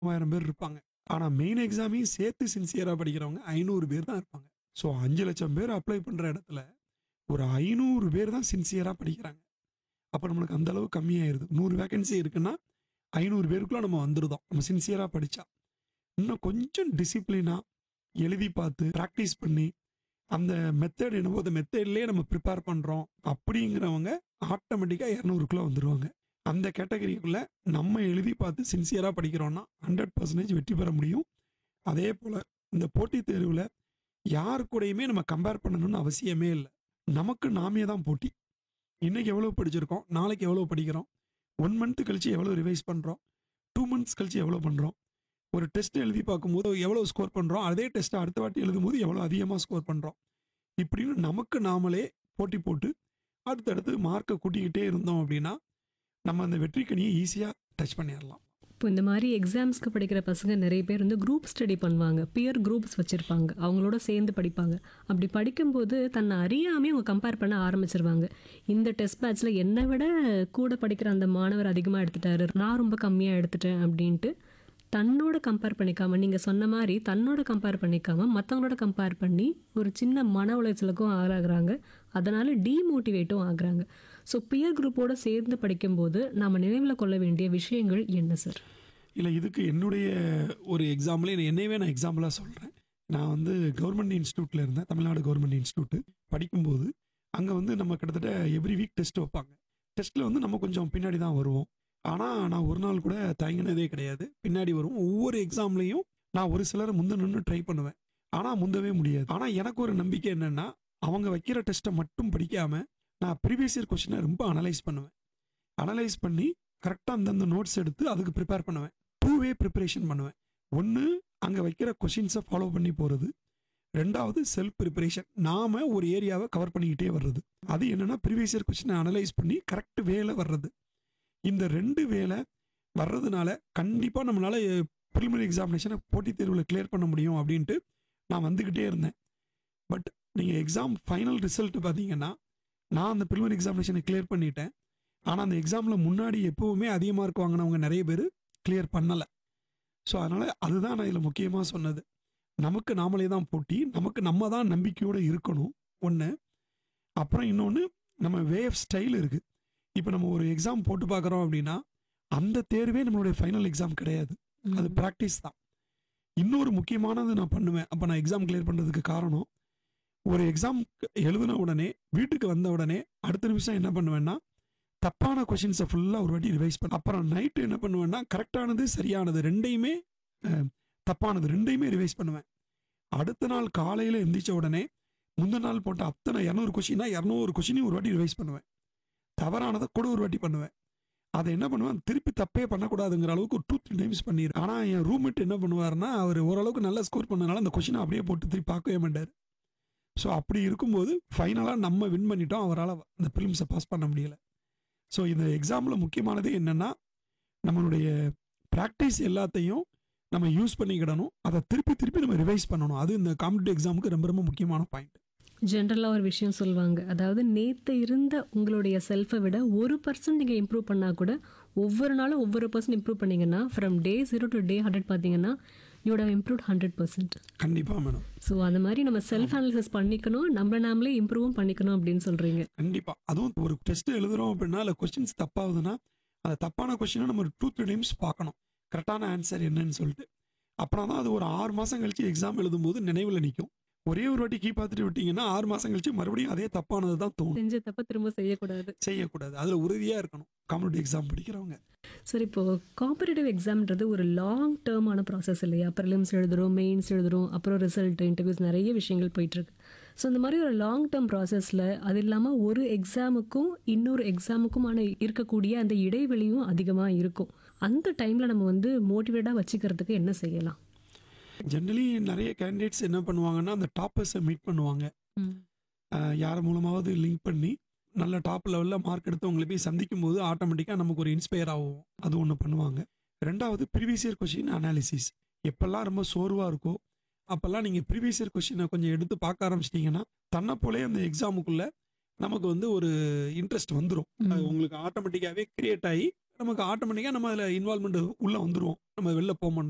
மூவாயிரம் பேர் இருப்பாங்க ஆனா மெயின் எக்ஸாமையும் சேர்த்து சின்சியரா படிக்கிறவங்க ஐநூறு பேர் தான் இருப்பாங்க ஸோ அஞ்சு லட்சம் பேர் அப்ளை பண்ற இடத்துல ஒரு ஐநூறு பேர் தான் சின்சியரா படிக்கிறாங்க அப்போ நம்மளுக்கு அந்த அளவு கம்மியாயிருது நூறு வேகன்சி இருக்குன்னா ஐநூறு பேருக்குள்ள நம்ம வந்துருதோம் நம்ம சின்சியரா படிச்சா இன்னும் கொஞ்சம் டிசிப்ளினா எழுதி பார்த்து ப்ராக்டிஸ் பண்ணி அந்த மெத்தட் என்னவோ அந்த மெத்தட்லேயே நம்ம ப்ரிப்பேர் பண்ணுறோம் அப்படிங்கிறவங்க ஆட்டோமேட்டிக்காக இரநூறுக்குள்ளே வந்துடுவாங்க அந்த கேட்டகரிக்குள்ள நம்ம எழுதி பார்த்து சின்சியராக படிக்கிறோம்னா ஹண்ட்ரட் பர்சன்டேஜ் வெற்றி பெற முடியும் அதே போல் இந்த போட்டித் தேர்வில் யார் கூடயுமே நம்ம கம்பேர் பண்ணணும்னு அவசியமே இல்லை நமக்கு நாமே தான் போட்டி இன்னைக்கு எவ்வளோ படிச்சிருக்கோம் நாளைக்கு எவ்வளோ படிக்கிறோம் ஒன் மந்த் கழிச்சு எவ்வளோ ரிவைஸ் பண்ணுறோம் டூ மந்த்ஸ் கழிச்சு எவ்வளோ பண்ணுறோம் ஒரு டெஸ்ட் எழுதி பார்க்கும்போது எவ்வளோ ஸ்கோர் பண்ணுறோம் அதே டெஸ்ட்டை அடுத்த வாட்டி எழுதும்போது எவ்வளோ அதிகமாக ஸ்கோர் பண்ணுறோம் இப்படின்னு நமக்கு நாமளே போட்டி போட்டு அடுத்தடுத்து மார்க்கை கூட்டிக்கிட்டே இருந்தோம் அப்படின்னா நம்ம அந்த வெற்றிக்கனியை ஈஸியாக டச் பண்ணிடலாம் இப்போ இந்த மாதிரி எக்ஸாம்ஸ்க்கு படிக்கிற பசங்க நிறைய பேர் வந்து குரூப் ஸ்டடி பண்ணுவாங்க பியர் குரூப்ஸ் வச்சுருப்பாங்க அவங்களோட சேர்ந்து படிப்பாங்க அப்படி படிக்கும்போது தன்னை அறியாமே அவங்க கம்பேர் பண்ண ஆரம்பிச்சிருவாங்க இந்த டெஸ்ட் பேட்ச்சில் என்னை விட கூட படிக்கிற அந்த மாணவர் அதிகமாக எடுத்துட்டாரு நான் ரொம்ப கம்மியாக எடுத்துட்டேன் அப்படின்ட்டு தன்னோட கம்பேர் பண்ணிக்காம நீங்கள் சொன்ன மாதிரி தன்னோட கம்பேர் பண்ணிக்காம மற்றவங்களோட கம்பேர் பண்ணி ஒரு சின்ன மன உளைச்சலுக்கும் ஆளாகிறாங்க அதனால டீமோட்டிவேட்டும் ஆகுறாங்க ஸோ பியர் குரூப்போட சேர்ந்து படிக்கும்போது நாம் நினைவில் கொள்ள வேண்டிய விஷயங்கள் என்ன சார் இல்லை இதுக்கு என்னுடைய ஒரு எக்ஸாம்பிளே என்னையவே நான் எக்ஸாம்பிளாக சொல்கிறேன் நான் வந்து கவர்மெண்ட் இன்ஸ்டியூட்டில் இருந்தேன் தமிழ்நாடு கவர்மெண்ட் இன்ஸ்டியூட்டு படிக்கும்போது அங்கே வந்து நம்ம கிட்டத்தட்ட எவ்ரி வீக் டெஸ்ட் வைப்பாங்க டெஸ்ட்டில் வந்து நம்ம கொஞ்சம் பின்னாடி தான் வருவோம் ஆனால் நான் ஒரு நாள் கூட தயங்கினதே கிடையாது பின்னாடி வருவோம் ஒவ்வொரு எக்ஸாம்லேயும் நான் ஒரு சிலரை முந்த நின்று ட்ரை பண்ணுவேன் ஆனால் முந்தவே முடியாது ஆனால் எனக்கு ஒரு நம்பிக்கை என்னென்னா அவங்க வைக்கிற டெஸ்ட்டை மட்டும் படிக்காமல் நான் ப்ரீவியஸ் இயர் கொஸ்டினை ரொம்ப அனலைஸ் பண்ணுவேன் அனலைஸ் பண்ணி கரெக்டாக அந்தந்த நோட்ஸ் எடுத்து அதுக்கு ப்ரிப்பேர் பண்ணுவேன் டூ வே ப்ரிப்பரேஷன் பண்ணுவேன் ஒன்று அங்கே வைக்கிற கொஷின்ஸை ஃபாலோ பண்ணி போகிறது ரெண்டாவது செல்ஃப் ப்ரிப்பரேஷன் நாம ஒரு ஏரியாவை கவர் பண்ணிக்கிட்டே வர்றது அது என்னன்னா ப்ரீவியஸ் இயர் கொஸ்டினை அனலைஸ் பண்ணி கரெக்ட் வேல வர்றது இந்த ரெண்டு வேலை வர்றதுனால கண்டிப்பாக நம்மளால ப்ரிலிமினரி எக்ஸாமினேஷனை போட்டித் தேர்வில் கிளியர் பண்ண முடியும் அப்படின்ட்டு நான் வந்துக்கிட்டே இருந்தேன் பட் நீங்கள் எக்ஸாம் ஃபைனல் ரிசல்ட் பார்த்தீங்கன்னா நான் அந்த ப்ரிலிமினரி எக்ஸாமினேஷனை கிளியர் பண்ணிட்டேன் ஆனால் அந்த எக்ஸாமில் முன்னாடி எப்போவுமே அதிக மார்க் வாங்கினவங்க நிறைய பேர் கிளியர் பண்ணலை ஸோ அதனால் அதுதான் நான் இதில் முக்கியமாக சொன்னது நமக்கு நாமளே தான் போட்டி நமக்கு நம்ம தான் நம்பிக்கையோடு இருக்கணும் ஒன்று அப்புறம் இன்னொன்று நம்ம வே ஆஃப் ஸ்டைல் இருக்குது இப்போ நம்ம ஒரு எக்ஸாம் போட்டு பார்க்குறோம் அப்படின்னா அந்த தேர்வே நம்மளுடைய ஃபைனல் எக்ஸாம் கிடையாது அது ப்ராக்டிஸ் தான் இன்னொரு முக்கியமானது நான் பண்ணுவேன் அப்போ நான் எக்ஸாம் கிளியர் பண்ணுறதுக்கு காரணம் ஒரு எக்ஸாம் எழுதின உடனே வீட்டுக்கு வந்த உடனே அடுத்த நிமிஷம் என்ன பண்ணுவேன்னா தப்பான கொஷின்ஸை ஃபுல்லாக ஒரு வாட்டி ரிவைஸ் பண்ண அப்புறம் நைட்டு என்ன பண்ணுவேன்னா கரெக்டானது சரியானது ரெண்டையுமே அஹ், தப்பானது ரெண்டையுமே ரிவைஸ் பண்ணுவேன் அடுத்த நாள் காலையில் எந்திரிச்ச உடனே முந்தின நாள் போட்ட அத்தனை இரநூறு கொஷினா இரநூறு கொஷினையும் ஒரு வாட்டி ரிவைஸ் பண்ணுவேன் தவறானதை கூட ஒரு வாட்டி பண்ணுவேன் அதை என்ன பண்ணுவேன் திருப்பி தப்பே பண்ணக்கூடாதுங்கிற அளவுக்கு ஒரு டூ த்ரீ டைம்ஸ் பண்ணிடுறேன் ஆனால் என் ரூம்மேட் என்ன பண்ணுவாருன்னா அவர் ஓரளவுக்கு நல்லா ஸ்கோர் பண்ணனால அந்த கொஷினை அப்படியே போட்டு திருப்பி பார்க்கவே மாட்டார் ஸோ அப்படி இருக்கும்போது ஃபைனலாக நம்ம வின் பண்ணிட்டோம் அவரால் அந்த ஃபிலிம்ஸை பாஸ் பண்ண முடியல ஸோ இந்த எக்ஸாமில் முக்கியமானது என்னென்னா நம்மளுடைய ப்ராக்டிஸ் எல்லாத்தையும் நம்ம யூஸ் பண்ணிக்கிடணும் அதை திருப்பி திருப்பி நம்ம ரிவைஸ் பண்ணணும் அது இந்த காம்படிட்டிவ் எக்ஸாமுக்கு ரொம்ப ரொம்ப முக்கியமான பாயிண்ட் ஜென்ரலாக ஒரு விஷயம் சொல்லுவாங்க அதாவது நேற்று இருந்த உங்களுடைய செல்ஃபை விட ஒரு பர்சன்ட் நீங்கள் இம்ப்ரூவ் பண்ணால் கூட ஒவ்வொரு நாளும் ஒவ்வொரு பர்சன்ட் இம்ப்ரூவ் பண்ணீங்கன்னா from day zero to day hundred பார்த்தீங்கன்னா you'd have improve hundred percent கண்டிப்பாக மேடம் ஸோ அந்த மாதிரி நம்ம செல்ஃப் அனாலிசிஸ் பண்ணிக்கணும் நம்மள நாமளே இம்ப்ரூவும் பண்ணிக்கணும் அப்படின்னு சொல்கிறீங்க கண்டிப்பாக அதுவும் ஒரு டெஸ்ட் எழுதுறோம் அப்படின்னா இல்லை கொஸ்டின்ஸ் தப்பாகுதுன்னா அந்த தப்பான கொஸ்டினை நம்ம டூ த்ரீ டைம்ஸ் பார்க்கணும் கரெக்டான ஆன்சர் என்னன்னு சொல்லிட்டு அப்புறம் தான் அது ஒரு ஆறு மாதம் கழிச்சு எக்ஸாம் எழுதும்போது நினைவில் நிற்கும் ஒரே ஒரு வாட்டி கீ பார்த்துட்டு விட்டீங்கன்னா ஆறு மாதம் கழிச்சு மறுபடியும் அதே தப்பானது தான் தோணும் செஞ்ச தப்ப திரும்ப செய்யக்கூடாது செய்யக்கூடாது அதில் உறுதியாக இருக்கணும் காம்படிட்டிவ் எக்ஸாம் படிக்கிறவங்க சரி இப்போ காம்படிட்டிவ் எக்ஸாம்ன்றது ஒரு லாங் டேர்மான ப்ராசஸ் இல்லையா ப்ரிலிம்ஸ் எழுதுறோம் மெயின்ஸ் எழுதுறோம் அப்புறம் ரிசல்ட் இன்டர்வியூஸ் நிறைய விஷயங்கள் போயிட்டுருக்கு ஸோ இந்த மாதிரி ஒரு லாங் டேர்ம் ப்ராசஸில் அது இல்லாமல் ஒரு எக்ஸாமுக்கும் இன்னொரு எக்ஸாமுக்குமான இருக்கக்கூடிய அந்த இடைவெளியும் அதிகமாக இருக்கும் அந்த டைமில் நம்ம வந்து மோட்டிவேட்டாக வச்சுக்கிறதுக்கு என்ன செய்யலாம் ஜென்ரலி நிறைய கேண்டிடேட்ஸ் என்ன பண்ணுவாங்கன்னா அந்த டாப்பர்ஸை மீட் பண்ணுவாங்க அஹ் யார் மூலமாவது லிங்க் பண்ணி நல்ல டாப் லெவலில் மார்க் எடுத்தவங்களை போய் சந்திக்கும் போது ஆட்டோமேட்டிக்காக நமக்கு ஒரு இன்ஸ்பயர் ஆகும் அது ஒன்று பண்ணுவாங்க ரெண்டாவது ப்ரீவியஸ் இயர் கொஷின் அனாலிசிஸ் எப்பெல்லாம் ரொம்ப சோர்வாக இருக்கோ அப்போல்லாம் நீங்கள் ப்ரீவியஸ் இயர் கொஷினை கொஞ்சம் எடுத்து பார்க்க ஆரம்பிச்சிட்டிங்கன்னா தன்னை போலே அந்த எக்ஸாமுக்குள்ள நமக்கு வந்து ஒரு இன்ட்ரெஸ்ட் வந்துடும் அது உங்களுக்கு ஆட்டோமேட்டிக்காகவே கிரியேட் ஆகி நமக்கு ஆட்டோமேட்டிக்காக நம்ம அதில் இன்வால்மெண்ட் உள்ளே வந்துருவோம் நம்ம வெளில போக மாட்டோம்